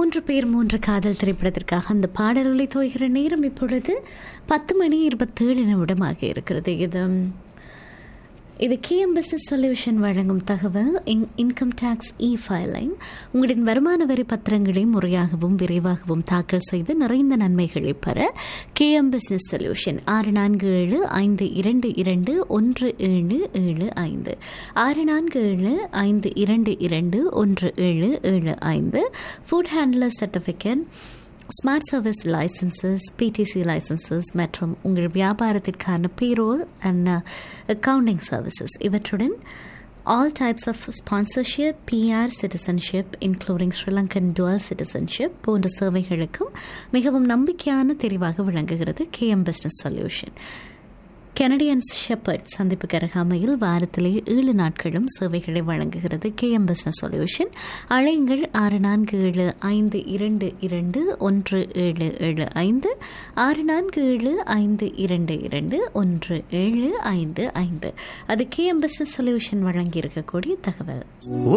மூன்று பேர் மூன்று காதல் திரைப்படத்திற்காக அந்த பாடல்களை தோய்கிற நேரம் இப்பொழுது பத்து மணி இருபத்தேழு நிமிடமாக இருக்கிறது இது இது கேஎம் பிஸ்னஸ் சொல்யூஷன் வழங்கும் தகவல் in income tax e filing உங்களின் வருமான வரி பத்திரங்களை முறையாகவும் விரைவாகவும் தாக்கல் செய்து நிறைந்த நன்மைகளை பெற கேஎம் பிஸ்னஸ் சொல்யூஷன் ஆறு நான்கு ஏழு ஐந்து இரண்டு இரண்டு ஒன்று ஏழு ஏழு ஐந்து ஆறு நான்கு ஏழு ஐந்து இரண்டு இரண்டு ஒன்று ஏழு ஏழு ஐந்து food handler certificate smart service licences PTC licences மற்றும் உங்கள் வியாபாரத்திற்கான பேரோல் அண்ட் அக்கவுண்டிங் சர்வீசஸ் இவற்றுடன் all types of sponsorship PR citizenship including Sri Lankan dual citizenship போன்ற சேவைகளுக்கும் மிகவும் நம்பிக்கையான தெரிவாக விளங்குகிறது KM business solution Kennedy and Sheppard சந்திப்புக்கு அருகாமையில் வாரத்திலே ஏழு நாட்களும் சேவைகளை வழங்குகிறது கேஎம் பிஸ்னஸ் சொல்யூஷன் அழையுங்கள் ஆறு நான்கு ஏழு ஐந்து இரண்டு இரண்டு ஒன்று ஏழு ஏழு ஐந்து ஆறு நான்கு ஏழு ஐந்து இரண்டு இரண்டு ஒன்று ஏழு ஐந்து ஐந்து அது கேஎம் பிஸ்னஸ் சொல்யூஷன் வழங்கியிருக்கக்கூடிய தகவல்